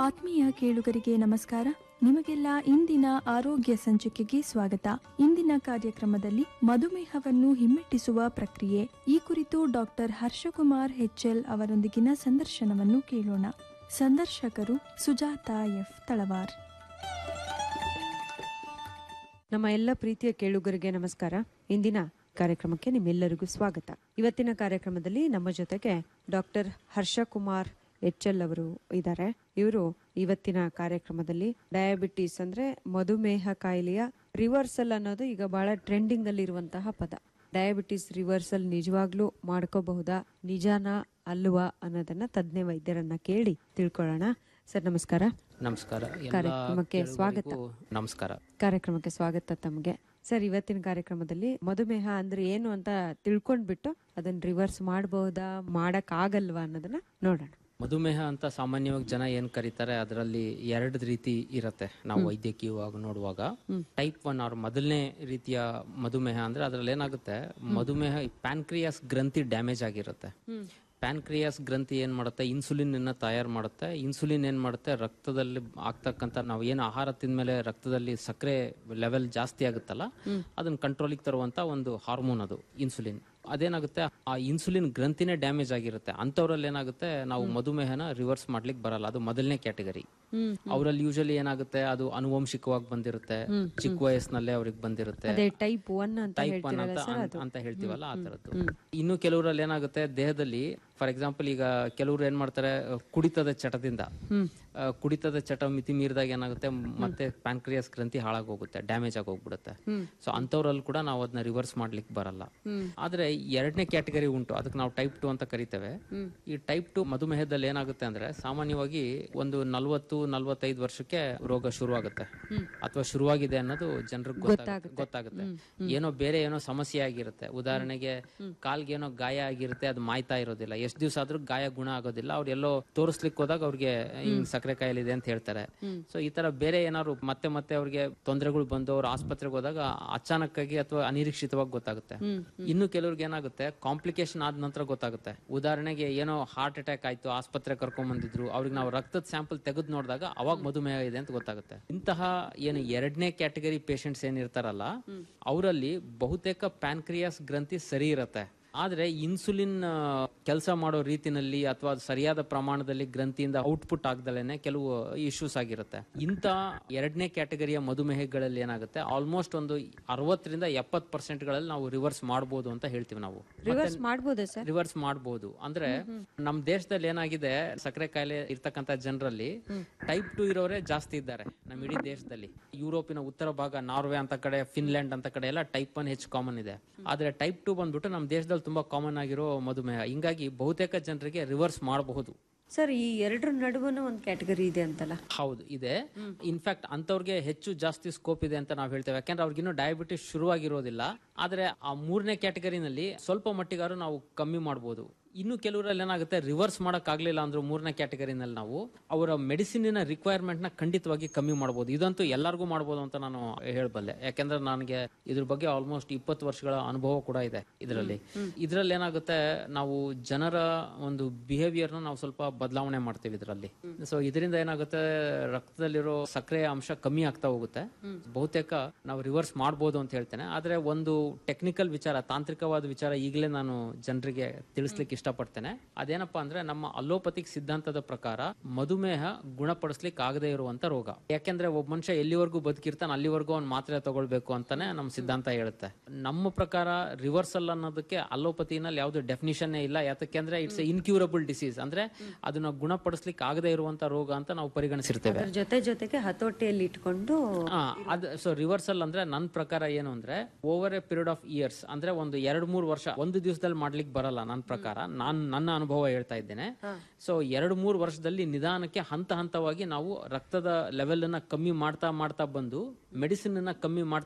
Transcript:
ಆತ್ಮೀಯ ಕೇಳುಗರಿಗೆ ನಮಸ್ಕಾರ ನಿಮಗೆಲ್ಲ ಇಂದಿನ ಆರೋಗ್ಯ ಸಂಚಿಕೆಗೆ ಸ್ವಾಗತ ಇಂದಿನ ಕಾರ್ಯಕ್ರಮದಲ್ಲಿ ಮಧುಮೇಹವನ್ನು ಹಿಮ್ಮೆಟ್ಟಿಸುವ ಪ್ರಕ್ರಿಯೆ ಈ ಕುರಿತು ಡಾಕ್ಟರ್ ಹರ್ಷಕುಮಾರ್ ಹೆಚ್ಎಲ್ ಅವರೊಂದಿಗಿನ ಸಂದರ್ಶನವನ್ನು ಕೇಳೋಣ ಸಂದರ್ಶಕರು ಸುಜಾತಾ ಎಫ್ ತಳವಾರ್ ನಮ್ಮ ಎಲ್ಲ ಪ್ರೀತಿಯ ಕೇಳುಗರಿಗೆ ನಮಸ್ಕಾರ ಇಂದಿನ ಕಾರ್ಯಕ್ರಮಕ್ಕೆ ನಿಮ್ಮೆಲ್ಲರಿಗೂ ಸ್ವಾಗತ ಇವತ್ತಿನ ಕಾರ್ಯಕ್ರಮದಲ್ಲಿ ನಮ್ಮ ಜೊತೆಗೆ ಡಾಕ್ಟರ್ ಹರ್ಷಕುಮಾರ್ ಎಚ್ ಎಲ್ ಅವರು ಇದ್ದಾರೆ ಇವರು ಇವತ್ತಿನ ಕಾರ್ಯಕ್ರಮದಲ್ಲಿ ಡಯಾಬಿಟಿಸ್ ಅಂದ್ರೆ ಮಧುಮೇಹ ಕಾಯಿಲೆಯ ರಿವರ್ಸಲ್ ಅನ್ನೋದು ಈಗ ಬಹಳ ಟ್ರೆಂಡಿಂಗ್ ಅಲ್ಲಿ ಇರುವಂತಹ ಪದ ಡಯಾಬಿಟಿಸ್ ರಿವರ್ಸಲ್ ನಿಜವಾಗ್ಲೂ ಮಾಡ್ಕೋಬಹುದಾ ನಿಜಾನಾ ಅಲ್ವಾ ಅನ್ನೋದನ್ನ ತಜ್ಞ ವೈದ್ಯರನ್ನ ಕೇಳಿ ತಿಳ್ಕೊಳ್ಳೋಣ ಸರ್ ನಮಸ್ಕಾರ ನಮಸ್ಕಾರ ಎಲ್ಲ ಕಾರ್ಯಕ್ರಮಕ್ಕೆ ಸ್ವಾಗತ. ಕೇಳುಗರಿಗೂ ನಮಸ್ಕಾರ ಕಾರ್ಯಕ್ರಮಕ್ಕೆ ಸ್ವಾಗತ ತಮಗೆ ಸರ್ ಇವತ್ತಿನ ಕಾರ್ಯಕ್ರಮದಲ್ಲಿ ಮಧುಮೇಹ ಅಂದ್ರೆ ಏನು ಅಂತ ತಿಳ್ಕೊಂಡ್ಬಿಟ್ಟು ಅದನ್ನ ರಿವರ್ಸ್ ಮಾಡಬಹುದಾ ಮಾಡಕ್ ಆಗಲ್ವಾ ಅನ್ನೋದನ್ನ ನೋಡೋಣ ಮಧುಮೇಹ ಅಂತ ಸಾಮಾನ್ಯವಾಗಿ ಜನ ಏನ್ ಕರೀತಾರೆ ಅದರಲ್ಲಿ ಎರಡು ರೀತಿ ಇರತ್ತೆ ನಾವು ವೈದ್ಯಕೀಯವಾಗಿ ನೋಡುವಾಗ ಟೈಪ್ ಒನ್ ಅವ್ರ ಮೊದಲನೇ ರೀತಿಯ ಮಧುಮೇಹ ಅಂದ್ರೆ ಅದ್ರಲ್ಲಿ ಏನಾಗುತ್ತೆ ಮಧುಮೇಹ ಪ್ಯಾನ್ಕ್ರಿಯಾಸ್ ಗ್ರಂಥಿ ಡ್ಯಾಮೇಜ್ ಆಗಿರುತ್ತೆ ಪ್ಯಾನ್ಕ್ರಿಯಾಸ್ ಗ್ರಂಥಿ ಏನ್ ಮಾಡುತ್ತೆ ಇನ್ಸುಲಿನ್ ಅನ್ನ ತಯಾರು ಮಾಡುತ್ತೆ ಇನ್ಸುಲಿನ್ ಏನ್ ಮಾಡುತ್ತೆ ರಕ್ತದಲ್ಲಿ ಆಗ್ತಕ್ಕಂತ ನಾವು ಏನು ಆಹಾರ ತಿಂದ್ಮೇಲೆ ರಕ್ತದಲ್ಲಿ ಸಕ್ಕರೆ ಲೆವೆಲ್ ಜಾಸ್ತಿ ಆಗುತ್ತಲ್ಲ ಅದನ್ನ ಕಂಟ್ರೋಲಿಗೆ ತರುವಂತ ಒಂದು ಹಾರ್ಮೋನ್ ಅದು ಇನ್ಸುಲಿನ್ ಅದೇನಾಗುತ್ತೆ ಆ ಇನ್ಸುಲಿನ್ ಗ್ರಂಥಿನೇ ಡ್ಯಾಮೇಜ್ ಆಗಿರುತ್ತೆ ಅಂತವ್ರಲ್ಲಿ ಏನಾಗುತ್ತೆ ನಾವು ಮಧುಮೇಹನ ರಿವರ್ಸ್ ಮಾಡ್ಲಿಕ್ಕೆ ಬರಲ್ಲ ಅದು ಮೊದಲನೇ ಕ್ಯಾಟಗರಿ ಅವರಲ್ಲಿ ಯೂಶಲಿ ಏನಾಗುತ್ತೆ ಅದು ಅನುವಂಶಿಕವಾಗಿ ಬಂದಿರುತ್ತೆ ಚಿಕ್ಕ ವಯಸ್ಸಿನಲ್ಲೇ ಅವ್ರಿಗೆ ಬಂದಿರುತ್ತೆ ಅದೇ ಟೈಪ್ ಒನ್ ಅಂತ ಟೈಪ್ ಒನ್ ಅಂತ ಅನ್- ಅಂತ ಹೇಳ್ತೀವಲ್ಲ ಆ ತರದ್ದು ಇನ್ನು ಕೆಲವರಲ್ಲಿ ಏನಾಗುತ್ತೆ ದೇಹದಲ್ಲಿ ಫಾರ್ ಎಕ್ಸಾಂಪಲ್ ಈಗ ಕೆಲವರು ಏನ್ ಮಾಡ್ತಾರೆ ಅಹ್, ಕುಡಿತದ ಚಟದಿಂದ ಅಹ್, ಕುಡಿತದ ಚಟ ಮಿತಿ ಮೀರಿದಾಗ ಏನಾಗುತ್ತೆ ಮತ್ತೆ ಪ್ಯಾನ್ಕ್ರಿಯಾಸ್ ಗ್ರಂಥಿ ಹಾಳಾಗೋಗುತ್ತೆ ಡ್ಯಾಮೇಜ್ ಆಗಿ ಹೋಗ್ಬಿಡುತ್ತೆ ಸೊ ಅಂತವ್ರಲ್ಲಿ ಕೂಡ ನಾವು ಅದನ್ನ ರಿವರ್ಸ್ ಮಾಡ್ಲಿಕ್ಕೆ ಬರಲ್ಲ ಆದ್ರೆ ಎರಡನೇ ಕ್ಯಾಟಗರಿ ಉಂಟು ಅದಕ್ಕೆ ನಾವು ಟೈಪ್ ಟು ಅಂತ ಕರಿತೇವೆ ಈ ಟೈಪ್ ಟು ಮಧುಮೇಹದಲ್ಲಿ ಏನಾಗುತ್ತೆ ಅಂದ್ರೆ ಸಾಮಾನ್ಯವಾಗಿ ಒಂದು ನಲ್ವತ್ತು ನಲ್ವತ್ತೈದು ವರ್ಷಕ್ಕೆ ರೋಗ ಶುರುವಾಗುತ್ತೆ ಅಥವಾ ಶುರುವಾಗಿದೆ ಅನ್ನೋದು ಜನರಿಗೆ ಗೊತ್ತಾಗುತ್ತೆ ಗೊತ್ತಾಗುತ್ತೆ ಏನೋ ಬೇರೆ ಏನೋ ಸಮಸ್ಯೆ ಆಗಿರುತ್ತೆ ಉದಾಹರಣೆಗೆ ಕಾಲ್ಗೆ ಏನೋ ಗಾಯ ಆಗಿರುತ್ತೆ ಅದು ಮಾಯ್ತಾ ಇರೋದಿಲ್ಲ ಎಷ್ಟು ದಿವಸ ಆದ್ರೂ ಗಾಯ ಗುಣ ಆಗೋದಿಲ್ಲ ಅವ್ರು ಎಲ್ಲೋ ತೋರಿಸ್ಲಿಕ್ಕೆ ಹೋದಾಗ ಅವ್ರಿಗೆ ಹಿಂಗ್ ಸಕ್ಕರೆ ಕಾಯಿಲೆ ಇದೆ ಅಂತ ಹೇಳ್ತಾರೆ ಸೊ ಈ ತರ ಬೇರೆ ಏನಾದ್ರು ಮತ್ತೆ ಮತ್ತೆ ಅವ್ರಿಗೆ ತೊಂದರೆಗಳು ಬಂದು ಅವ್ರು ಆಸ್ಪತ್ರೆಗೆ ಹೋದಾಗ ಅಚಾನಕ್ಕಾಗಿ ಅಥವಾ ಅನಿರೀಕ್ಷಿತವಾಗಿ ಗೊತ್ತಾಗುತ್ತೆ ಇನ್ನು ಕೆಲವ್ರಿಗೆ ಏನಾಗುತ್ತೆ ಕಾಂಪ್ಲಿಕೇಶನ್ ಆದ ನಂತರ ಗೊತ್ತಾಗುತ್ತೆ ಉದಾಹರಣೆಗೆ ಏನೋ ಹಾರ್ಟ್ ಅಟ್ಯಾಕ್ ಆಯ್ತು ಆಸ್ಪತ್ರೆ ಕರ್ಕೊಂಡ್ ಬಂದಿದ್ರು ಅವ್ರಿಗೆ ನಾವು ರಕ್ತದ ಸ್ಯಾಂಪಲ್ ತೆಗೆದು ನೋಡಿದಾಗ ಅವಾಗ ಮಧುಮೇಹ ಇದೆ ಅಂತ ಗೊತ್ತಾಗುತ್ತೆ ಇಂತಹ ಏನು ಎರಡನೇ ಕ್ಯಾಟಗರಿ ಪೇಷಂಟ್ಸ್ ಏನಿರ್ತಾರಲ್ಲ ಅವರಲ್ಲಿ ಬಹುತೇಕ ಪ್ಯಾನ್ಕ್ರಿಯಾಸ್ ಗ್ರಂಥಿ ಸರಿ ಇರತ್ತೆ ಆದ್ರೆ ಇನ್ಸುಲಿನ್ ಕೆಲಸ ಮಾಡೋ ರೀತಿನಲ್ಲಿ ಅಥವಾ ಸರಿಯಾದ ಪ್ರಮಾಣದಲ್ಲಿ ಗ್ರಂಥಿಯಿಂದ ಔಟ್ಪುಟ್ ಆಗ್ದಲೇನೆ ಕೆಲವು ಇಶ್ಯೂಸ್ ಆಗಿರುತ್ತೆ ಇಂಥ ಎರಡನೇ ಕ್ಯಾಟಗರಿಯ ಮಧುಮೇಹಗಳಲ್ಲಿ ಏನಾಗುತ್ತೆ ಆಲ್ಮೋಸ್ಟ್ ಒಂದು ಅರವತ್ತರಿಂದ ಎಪ್ಪತ್ ಪರ್ಸೆಂಟ್ ಗಳಲ್ಲಿ ನಾವು ರಿವರ್ಸ್ ಮಾಡಬಹುದು ಅಂತ ಹೇಳ್ತೀವಿ ನಾವು ರಿವರ್ಸ್ ಮಾಡ್ಬೋದಾ ಸರ್ ರಿವರ್ಸ್ ಮಾಡಬಹುದು ಅಂದ್ರೆ ನಮ್ ದೇಶದಲ್ಲಿ ಏನಾಗಿದೆ ಸಕ್ಕರೆ ಕಾಯಿಲೆ ಇರ್ತಕ್ಕಂತ ಜನರಲ್ಲಿ ಟೈಪ್ ಟು ಇರೋರೇ ಜಾಸ್ತಿ ಇದ್ದಾರೆ ನಮ್ಮ ಇಡೀ ದೇಶದಲ್ಲಿ ಯುರೋಪಿನ ಉತ್ತರ ಭಾಗ ನಾರ್ವೆ ಅಂತ ಕಡೆ ಫಿನ್ಲ್ಯಾಂಡ್ ಅಂತ ಕಡೆ ಎಲ್ಲ ಟೈಪ್ ಒನ್ ಹೆಚ್ಚು ಕಾಮನ್ ಇದೆ ಆದ್ರೆ ಟೈಪ್ ಟು ಬಂದ್ಬಿಟ್ಟು ನಮ್ಮ ದೇಶದಲ್ಲಿ ತುಂಬಾ ಕಾಮನ್ ಆಗಿರೋ ಮಧುಮೇಹ ಹಿಂಗಾಗಿ ಬಹುತೇಕ ಜನರಿಗೆ ರಿವರ್ಸ್ ಮಾಡಬಹುದು ಸರ್ ಈ ಎರಡರ ನಡುವನು ಒಂದು ಕ್ಯಾಟಗರಿ ಇದೆ ಅಂತಲ್ಲ ಹೌದು ಇದೆ ಇನ್ಫ್ಯಾಕ್ಟ್ ಅಂತವ್ರಿಗೆ ಹೆಚ್ಚು ಜಾಸ್ತಿ ಸ್ಕೋಪ್ ಇದೆ ಅಂತ ನಾವು ಹೇಳ್ತೇವೆ ಯಾಕಂದ್ರೆ ಅವ್ರಿಗಿನ್ನೂ ಡಯಾಬಿಟಿಸ್ ಶುರುವಾಗಿರೋದಿಲ್ಲ ಆದ್ರೆ ಆ ಮೂರನೇ ಕ್ಯಾಟಗರಿನಲ್ಲಿ ಸ್ವಲ್ಪ ಮಟ್ಟಿಗಾರು ನಾವು ಕಮ್ಮಿ ಮಾಡಬಹುದು ಇನ್ನು ಕೆಲವರಲ್ಲಿ ಏನಾಗುತ್ತೆ ರಿವರ್ಸ್ ಮಾಡಕ್ ಆಗ್ಲಿಲ್ಲ ಅಂದ್ರೂ ಮೂರನೇ ಕ್ಯಾಟಗರಿನಲ್ಲಿ ನಾವು ಅವರ ಮೆಡಿಸಿನಿನ ರಿಕ್ವೈರ್ಮೆಂಟ್ ನ ಖಂಡಿತವಾಗಿ ಕಮ್ಮಿ ಮಾಡಬಹುದು ಇದಂತೂ ಎಲ್ಲರಿಗೂ ಮಾಡಬಹುದು ಅಂತ ನಾನು ಹೇಳಬಲ್ಲೆ ಯಾಕಂದ್ರೆ ನನಗೆ ಇದ್ರ ಬಗ್ಗೆ ಆಲ್ಮೋಸ್ಟ್ ಇಪ್ಪತ್ತು ವರ್ಷಗಳ ಅನುಭವ ಕೂಡ ಇದೆ ಇದರಲ್ಲಿ ಇದರಲ್ಲಿ ಏನಾಗುತ್ತೆ ನಾವು ಜನರ ಒಂದು ಬಿಹೇವಿಯರ್ ನಾವು ಸ್ವಲ್ಪ ಬದಲಾವಣೆ ಮಾಡ್ತೀವಿ ಇದರಲ್ಲಿ ಸೊ ಇದರಿಂದ ಏನಾಗುತ್ತೆ ರಕ್ತದಲ್ಲಿರೋ ಸಕ್ಕರೆ ಅಂಶ ಕಮ್ಮಿ ಆಗ್ತಾ ಹೋಗುತ್ತೆ ಬಹುತೇಕ ನಾವು ರಿವರ್ಸ್ ಮಾಡಬಹುದು ಅಂತ ಹೇಳ್ತೇನೆ ಆದ್ರೆ ಒಂದು ಟೆಕ್ನಿಕಲ್ ವಿಚಾರ ತಾಂತ್ರಿಕವಾದ ವಿಚಾರ ಈಗಲೇ ನಾನು ಜನರಿಗೆ ತಿಳಿಸ್ಲಿಕ್ಕೆ ಇಷ್ಟಪಡ್ತೇನೆ ಅದೇನಪ್ಪಾ ಅಂದ್ರೆ ನಮ್ಮ ಅಲೋಪತಿಕ್ ಸಿದ್ಧಾಂತದ ಪ್ರಕಾರ ಮಧುಮೇಹ ಗುಣಪಡಿಸ್ಲಿಕ್ಕೆ ಆಗದೆ ಇರುವಂತ ರೋಗ ಯಾಕೆಂದ್ರೆ ಒಬ್ಬ ಮನುಷ್ಯ ಎಲ್ಲಿವರೆಗೂ ಬದುಕಿರ್ತಾನೆ ಅಲ್ಲಿವರೆಗೂ ಅವ್ನು ಮಾತ್ರೆ ತಗೊಳ್ಬೇಕು ಅಂತಾನೆ ನಮ್ಮ ಸಿದ್ಧಾಂತ ಹೇಳುತ್ತೆ ನಮ್ಮ ಪ್ರಕಾರ ರಿವರ್ಸಲ್ ಅನ್ನೋದಕ್ಕೆ ಅಲೋಪತಿನಲ್ಲಿ ಯಾವ್ದು ಡೆಫಿನಿಷನ್ ಇಲ್ಲ ಯಾತಕ್ಕೆಂದ್ರೆ ಇಟ್ಸ್ ಇನ್ಕ್ಯೂರಬಲ್ ಡಿಸೀಸ್ ಅಂದ್ರೆ ಅದನ್ನ ಗುಣಪಡಿಸ್ಲಿಕ್ಕೆ ಆಗದೆ ಇರುವಂತ ರೋಗ ಅಂತ ನಾವು ಪರಿಗಣಿಸಿರ್ತೇವೆ ಅದ್ರ ಜೊತೆ ಜೊತೆಗೆ ಹತೋಟಿಯಲ್ಲಿ ಇಟ್ಕೊಂಡು ಆ, ಅದ್ ಸೊ ರಿವರ್ಸಲ್ ಅಂದ್ರೆ ನನ್ನ ಪ್ರಕಾರ ಏನು ಅಂದ್ರೆ over a period of years ಅಂದ್ರೆ ಒಂದು ಎರಡ್ ಮೂರು ವರ್ಷ ಒಂದು ದಿವಸದಲ್ಲಿ ಮಾಡ್ಲಿಕ್ಕೆ ಬರಲ್ಲ ನನ್ನ ಪ್ರಕಾರ ನಾನ್ ನನ್ನ ಅನುಭವ ಹೇಳ್ತಾ ಇದ್ದೇನೆ ಸೊ ಎರಡು ಮೂರು ವರ್ಷದಲ್ಲಿ ನಿಧಾನಕ್ಕೆ ಹಂತ ಹಂತವಾಗಿ ನಾವು ರಕ್ತದ ಲೆವೆಲ್ ಅನ್ನ ಕಮ್ಮಿ ಮಾಡ್ತಾ ಮಾಡ್ತಾ ಬಂದು ಮೆಡಿಸಿನ್ ಅನ್ನ ಕಮ್ಮಿ ಮಾಡ್ತಾ